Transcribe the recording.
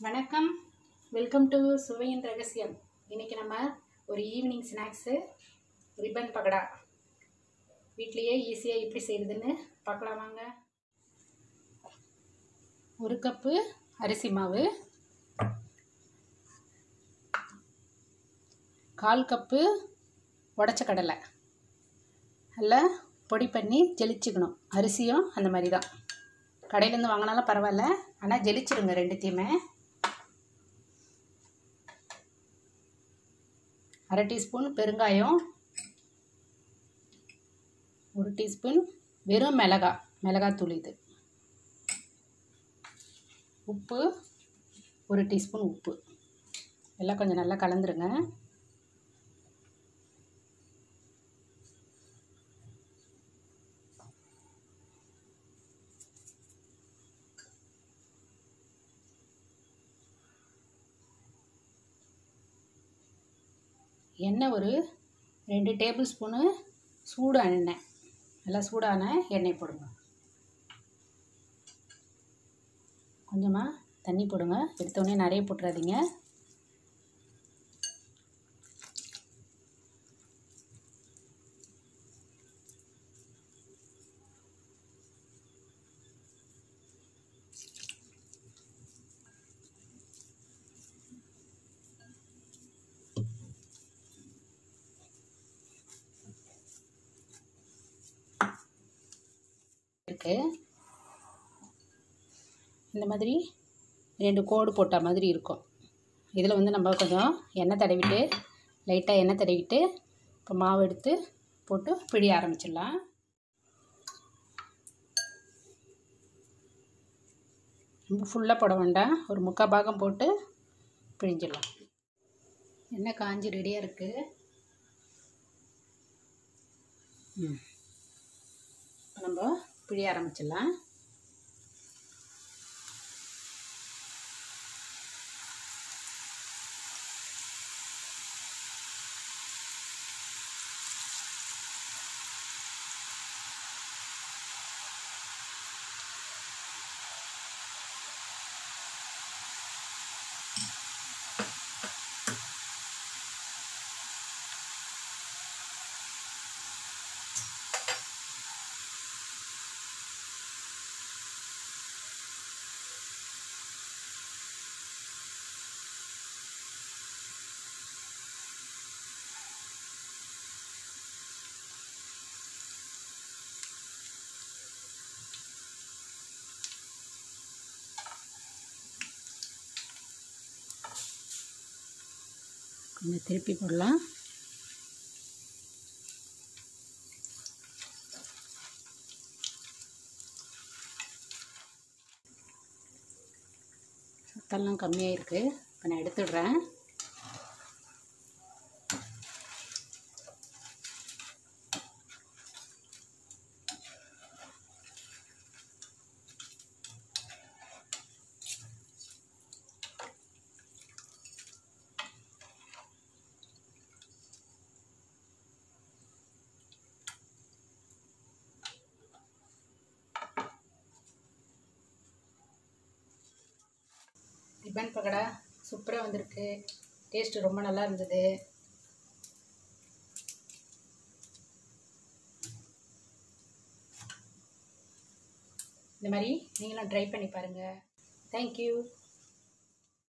வணக்கம் welcome to சுவையின் ரகசியம் இன்றைக்கி நம்ம ஒரு ஈவினிங் ஸ்நாக்ஸு ரிப்பன் பகடா வீட்லேயே ஈஸியாக எப்படி செய்கிறதுன்னு பார்க்கலாம் வாங்க ஒரு கப்பு அரிசி மாவு கால் கப்பு உடச்ச கடலை நல்லா பொடி பண்ணி ஜெலிச்சுக்கணும் அரிசியும் அந்த மாதிரி தான் கடையிலேருந்து வாங்கினாலும் பரவாயில்ல ஆனால் ஜெலிச்சிருங்க ரெண்டுத்தையுமே அரை டீஸ்பூன் பெருங்காயம் ஒரு டீஸ்பூன் வெறும் மிளகா மிளகாத்தூள் இது உப்பு ஒரு டீஸ்பூன் உப்பு எல்லாம் கொஞ்சம் நல்லா கலந்துருங்க எண்ணெய் ஒரு ரெண்டு டேபிள் ஸ்பூனு சூடு எண்ணெய் நல்லா சூடான எண்ணெய் போடுங்க கொஞ்சமாக தண்ணி போடுங்க எடுத்தோடனே நிறைய போட்டுறாதீங்க இருக்கு இந்த மாதிரி ரெண்டு கோடு போட்ட மாதிரி இருக்கும் இதில் வந்து நம்ம கொஞ்சம் எண்ணெய் தடவிட்டு லைட்டாக எண்ணெய் தடவிட்டு இப்போ மாவு எடுத்து போட்டு பிழிய ஆரம்பிச்சிடலாம் ரொம்ப ஃபுல்லாக போட வேண்டாம் ஒரு முக்கால் பாகம் போட்டு பிழிஞ்சிடலாம் எண்ணெய் காஞ்சி ரெடியாக இருக்குது ம் நம்ம பிழிய ஆரம்பிச்சிடலாம் கொஞ்சம் திருப்பி போடலாம் சத்தெல்லாம் கம்மியாக இருக்குது இப்போ நான் எடுத்துடுறேன் ரிப்பன் பக்கடா சூப்பராக வந்திருக்கு டேஸ்ட்டு ரொம்ப நல்லா இருந்தது இந்த மாதிரி நீங்களும் ட்ரை பண்ணி பாருங்கள் தேங்க்யூ